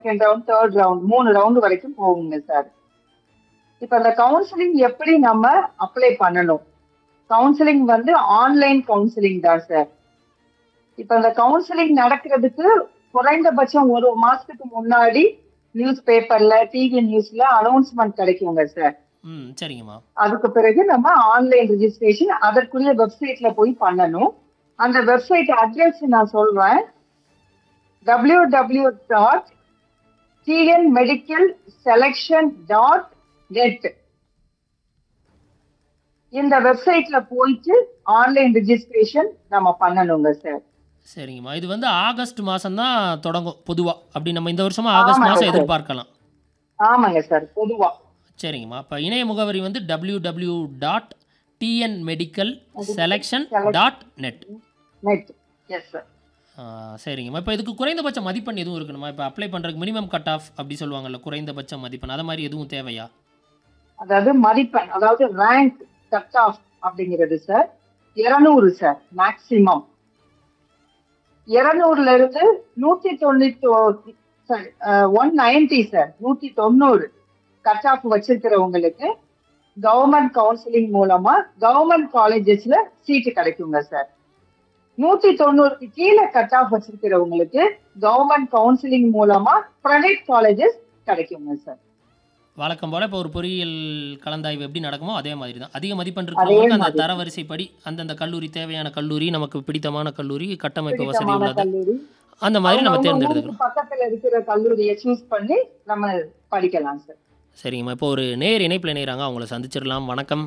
Second round third round மூணு round வரைக்கும் போகுங்க சார் இப்ப அந்த கவுன்சிலிங் எப்படி நம்ம அப்ளை பண்ணணும் கவுன்சிலிங் வந்து ஆன்லைன் கவுன்சிலிங் தான் சார் இப்ப அந்த கவுன்சிலிங் நடக்கிறதுக்கு குறைந்தபட்சம் ஒரு மாசத்துக்கு முன்னாடி நியூஸ் பேப்பர்ல டிவி நியூஸ்ல அனௌன்ஸ்மெண்ட் கிடைக்குங்க சார் ம் சரிங்கம்மா அதுக்கு பிறகு நம்ம ஆன்லைன் ரெஜிஸ்ட்ரேஷன் அதற்குரிய வெப்சைட்ல போய் பண்ணணும் அந்த வெப்சைட் அட்ரஸ் நான் சொல்றேன் W W dot TN medical selection dot net இந்த வெப்சைட்ல போயிட்டு ஆன்லைன் ரெஜிஸ்ட்ரேஷன் நம்ம பண்ணணுங்க சார் சரிங்கம்மா இது வந்து ஆகஸ்ட் மாதம் தான் தொடங்கும் பொதுவாக அப்படி நம்ம இந்த வருஷமா ஆகஸ்ட் ஆமாங்க மாதம் சார். எதிர்பார்க்கலாம் ஆமாங்க சார் பொதுவா சரிங்கம்மா இப்போ இணைய முகவரி வந்து W W dot TN medical selection dot net net yes sir சரிங்கம்மா இப்போ இதுக்கு குறைந்தபட்ச மதிப்பெண் எதுவும் இருக்கணுமா இப்போ அப்ளை பண்ணுறதுக்கு மினிமம் கட் ஆஃப் அப்படி சொல்லுவாங்கல்ல குறைந்தபட்ச மதிப்பெண் அதை மாதிரி எதுவும் தேவையா அதாவது மதிப்பெண் அதாவது ரேங்க் கட் ஆஃப் அப்படிங்கிறது சார் இருநூறு சார் மேக்சிமம் இருநூறுல இருந்து நூத்தி தொண்ணூத்தி சாரி ஒன் நைன்டி சார் நூத்தி தொண்ணூறு கட் ஆஃப் வச்சிருக்கிறவங்களுக்கு கவர்மெண்ட் கவுன்சிலிங் மூலமா கவர்மெண்ட் காலேஜஸ்ல சீட்டு கிடைக்குங்க சார் நூத்தி தொண்ணூறுக்கு கீழே கட் ஆஃப் வச்சிருக்கிறவங்களுக்கு கவர்மெண்ட் கவுன்சிலிங் மூலமா பிரைவேட் காலேஜஸ் கிடைக்குங்க சார் வழக்கம் போல் இப்போ ஒரு பொறியியல் கலந்தாய்வு எப்படி நடக்குமோ அதே மாதிரி தான் அதிக மதிப்பெண் இருக்கிறவங்களுக்கு அந்த மாதிரி. தரவரிசைப்படி அந்தந்த கல்லூரி தேவையான கல்லூரி நமக்கு பிடித்தமான கல்லூரி கட்டமைப்பு வசதி பிடித்தமான உள்ளது கல்லூரி அந்த மாதிரி நம்ம அவங்க தேர்ந்தெடுத்துக்கலாம் ஊருக்கு பக்கத்துல இருக்கிற கல்லூரியை சூஸ் பண்ணி நம்ம படிக்கலாம் சார் சரிங்கம்மா இப்போ ஒரு நேர் இணைப்பில் இணைகிறாங்க அவங்கள சந்திச்சிடலாம் வணக்கம்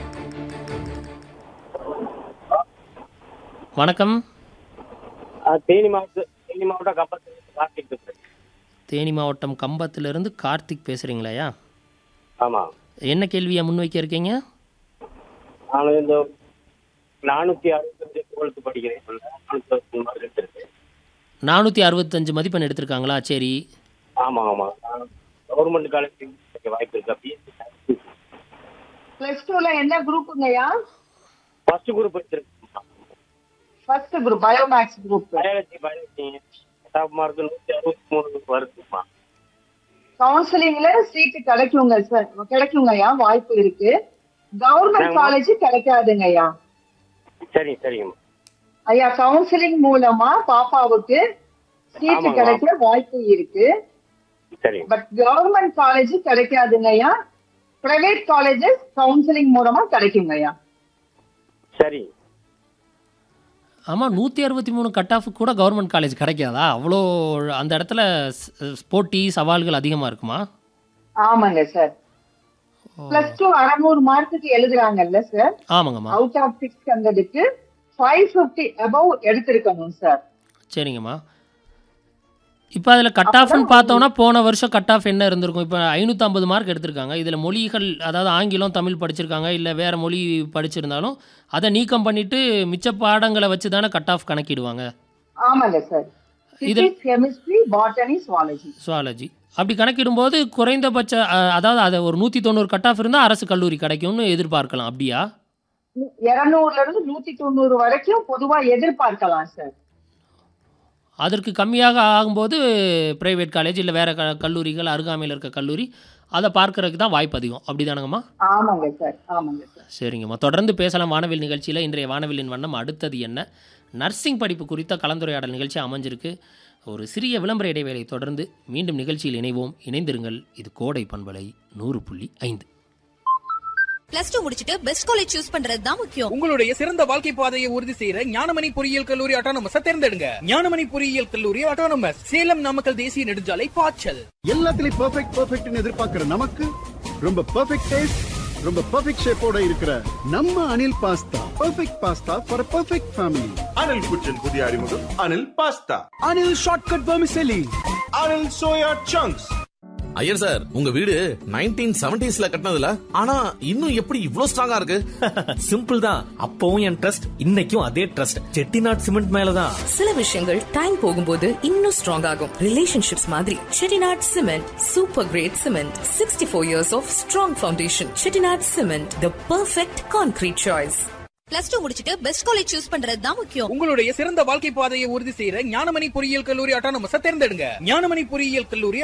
வணக்கம் ஆ, தேனி மாவட்டம் தேனி மாவட்டம் கப்பத்தில் கார்த்திக் பேசுறேன் தேனி மாவட்டம் கம்பத்திலிருந்து கார்த்திக் பேசுகிறீங்களாயா ஆமாம் என்ன கேள்வியை முன்வைக்க இருக்கீங்க நான் இந்த நானூற்றி அறுபத்தஞ்சு டுவெல்த்து படிக்கிறேன் நானூற்றி அறுபத்தஞ்சு மார்க் எடுத்திருக்கேன் நானூற்றி அறுபத்தஞ்சு மதிப்பெண் எடுத்திருக்காங்களா சரி ஆமாம் ஆமாம் கவர்மெண்ட் காலேஜ் கிடைக்க வாய்ப்பு இருக்கு பிஎஸ்சி பிளஸ் டூல என்ன குரூப்புங்கய்யா ஃபர்ஸ்ட் குரூப் எடுத்திருக்கேன் first group biomaths group biology biology top mark நூற்றி அறுபத்தி மூணு வருதுமா கவுன்சிலிங்ல சீட்டு கிடைக்குங்க சார் கிடைக்குங்கய்யா வாய்ப்பு இருக்கு கவர்மெண்ட் நாங்க- காலேஜ் கிடைக்காதுங்கய்யா சரி சரிங்கம்மா ஐயா கவுன்சிலிங் மூலமா பாப்பாவுக்கு சீட்டு ஆமாங்க. கிடைக்க வாய்ப்பு இருக்கு சரிங்க பட் கவர்மெண்ட் காலேஜ் கிடைக்காதுங்கய்யா பிரைவேட் காலேஜஸ் கவுன்சிலிங் மூலமா கிடைக்குங்கய்யா சரி ஆமாம் நூற்றி அறுபத்தி மூணு கட் ஆஃப் கூட கவர்மெண்ட் காலேஜ் கிடைக்காதா அவ்வளோ அந்த இடத்துல ஸ்- போட்டி சவால்கள் அதிகமாக இருக்குமா ஆமாங்க சார் பிளஸ் டூ அறநூறு மார்க்குக்கு எழுதுறாங்கல்ல சார் ஆமாங்கம்மா அவுட் ஆஃப் சிக்ஸ் ஹண்ட்ரடுக்கு ஃபைவ் ஃபிஃப்டி அபவ் எடுத்திருக்கணும் சார் சரிங்கம்மா இப்போ அதில் கட் ஆஃப்னு பார்த்தோம்னா போன வருஷம் கட் ஆஃப் என்ன இருந்திருக்கும் இப்போ ஐநூற்றம்பது மார்க் எடுத்திருக்காங்க இதில் மொழிகள் அதாவது ஆங்கிலம் தமிழ் படிச்சிருக்காங்க இல்லை வேறு மொழி படிச்சிருந்தாலும் அதை நீக்கம் பண்ணிட்டு மிச்ச பாடங்களை வச்சு தானே கட் ஆஃப் கணக்கிடுவாங்க ஆமாங்க சார் இது- physics chemistry botany zoology zoology அப்படி கணக்கிடும்போது குறைந்தபட்ச அஹ், அதாவது அதை ஒரு நூற்றி தொண்ணூறு கட் ஆஃப் இருந்தால் அரசு கல்லூரி கிடைக்கும்னு எதிர்பார்க்கலாம் அப்படியா இருநூறுல இருந்து நூத்தி தொண்ணூறு வரைக்கும் பொதுவா எதிர்பார்க்கலாம் சார் அதற்கு கம்மியாக ஆகும்போது பிரைவேட் காலேஜ் இல்லை வேறு க கல்லூரிகள் அருகாமையில் இருக்க கல்லூரி அதை பார்க்கறதுக்கு தான் வாய்ப்பு அதிகம் அப்படி தானங்கம்மா ஆமாங்க சார் ஆமாங்க சார் சரிங்கம்மா தொடர்ந்து பேசலாம் வானவில் நிகழ்ச்சியில் இன்றைய வானவிலின் வண்ணம் அடுத்தது என்ன நர்சிங் படிப்பு குறித்த கலந்துரையாடல் நிகழ்ச்சி அமைஞ்சிருக்கு ஒரு சிறிய விளம்பர இடைவேளை தொடர்ந்து மீண்டும் நிகழ்ச்சியில் இணைவோம் இணைந்திருங்கள் இது கோடை பண்பலை நூறு புள்ளி ஐந்து பிளஸ் டூ முடிச்சிட்டு பெஸ்ட் காலேஜ் சூஸ் பண்றது தான் முக்கியம் உங்களுடைய சிறந்த வாழ்க்கை பாதையை உறுதி செய்யற ஞானமணி பொறியியல் கல்லூரி ஆட்டோனமஸ் தேர்ந்தெடுங்க ஞானமணி பொறியியல் கல்லூரி ஆட்டோனமஸ் சேலம் நாமக்கல் தேசிய நெடுஞ்சாலை பாய்ச்சல் எல்லாத்துலயும் பெர்ஃபெக்ட் பெர்ஃபெக்ட்னு எதிர்பார்க்கிற நமக்கு ரொம்ப பெர்ஃபெக்ட் டேஸ்ட் ரொம்ப பெர்ஃபெக்ட் ஷேப்போட இருக்கிற நம்ம Anil pasta perfect pasta for perfect family Anil കുച്ചൻ പുതിയ അറിമുഖം Anil pasta Anil shortcut vermicelli Anil soya chunks Iyer sir உங்க வீடு நைன்டீன் செவன்டிஸ்ல கட்டினதுல ஆனா இன்னும் எப்படி இவ்ளோ ஸ்ட்ராங்கா இருக்கு சிம்பிள் தான் அப்பவும் என் ட்ரஸ்ட் இன்னைக்கும் அதே ட்ரஸ்ட் செட்டிநாட் சிமெண்ட் மேலதான் சில விஷயங்கள் டைம் போகும்போது இன்னும் ஸ்ட்ராங் ஆகும் ரிலேஷன்ஷிப்ஸ் மாதிரி Chettinad cement super great cement sixty four years of strong foundation Chettinad cement the perfect concrete choice plus two முடிச்சிட்டு பெஸ்ட் காலேஜ் சூஸ் பண்றது தான் முக்கியம் உங்களுடைய சிறந்த வாழ்க்கை பாதையை உறுதி செய்யற ஞானமணி பொறியியல் கல்லூரி ஆட்டோனமஸ் தேர்ந்தெடுங்க ஞானமணி பொறியியல் கல்லூரி